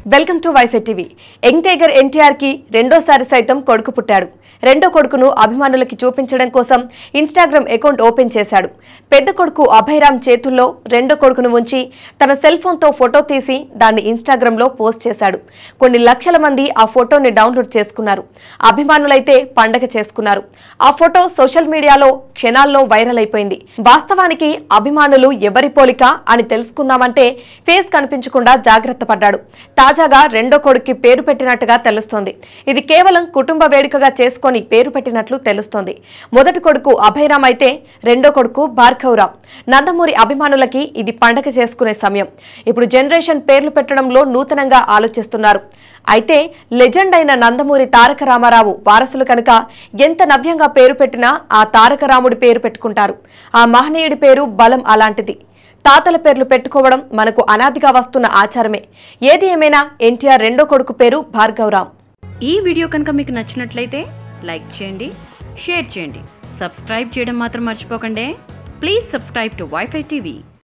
welcome to WiFi TV young tiger NTR కి రెండోసారి సైతం కొడుకు పుట్టాడు రెండో కొడుకును అభిమానులకి చూపించడం కోసం ఇన్స్టాగ్రామ్ అకౌంట్ ఓపెన్ చేశాడు పెద్ద కొడుకు అభయరామ్ చేతుల్లో రెండో కొడుకును ఉంచి తన సెల్ ఫోన్తో ఫోటో తీసి దాన్ని ఇన్స్టాగ్రామ్ లో పోస్ట్ చేశాడు కొన్ని లక్షల మంది ఆ ఫోటోని డౌన్లోడ్ చేసుకున్నారు అభిమానులైతే పండగ చేసుకున్నారు ఆ ఫోటో సోషల్ మీడియాలో క్షణాల్లో వైరల్ అయిపోయింది వాస్తవానికి అభిమానులు ఎవరి పోలిక అని తెలుసుకుందామంటే ఫేస్ కనిపించకుండా జాగ్రత్త పడ్డాడు తాజాగా రెండో కొడుక్కి పేరు పెట్టినట్టుగా తెలుస్తోంది ఇది కేవలం కుటుంబ వేడుకగా చేసుకొని పేరు పెట్టినట్లు తెలుస్తోంది మొదటి కొడుకు అభయరామ్ అయితే రెండో కొడుకు భార్గవరామ్ నందమూరి అభిమానులకి ఇది పండగ చేసుకునే సమయం ఇప్పుడు జనరేషన్ పేర్లు పెట్టడంలో నూతనంగా ఆలోచిస్తున్నారు అయితే లెజెండ్ అయిన నందమూరి తారక రామారావు వారసులు కనుక ఎంత నవ్యంగా పేరు పెట్టినా ఆ తారక రాముడి పేరు పెట్టుకుంటారు ఆ మహనీయుడి పేరు బలం అలాంటిది తాతల పేర్లు పెట్టుకోవడం మనకు అనాదిగా వస్తున్న ఆచారమే ఏది ఏమైనా ఎన్టీఆర్ రెండో కొడుకు పేరు భార్గవరామ్ ఈ వీడియో కనుక మీకు నచ్చినట్లయితే లైక్ చేయండి షేర్ చేయండి సబ్స్క్రైబ్ చేయడం మాత్రం మర్చిపోకండి please subscribe to WiFi TV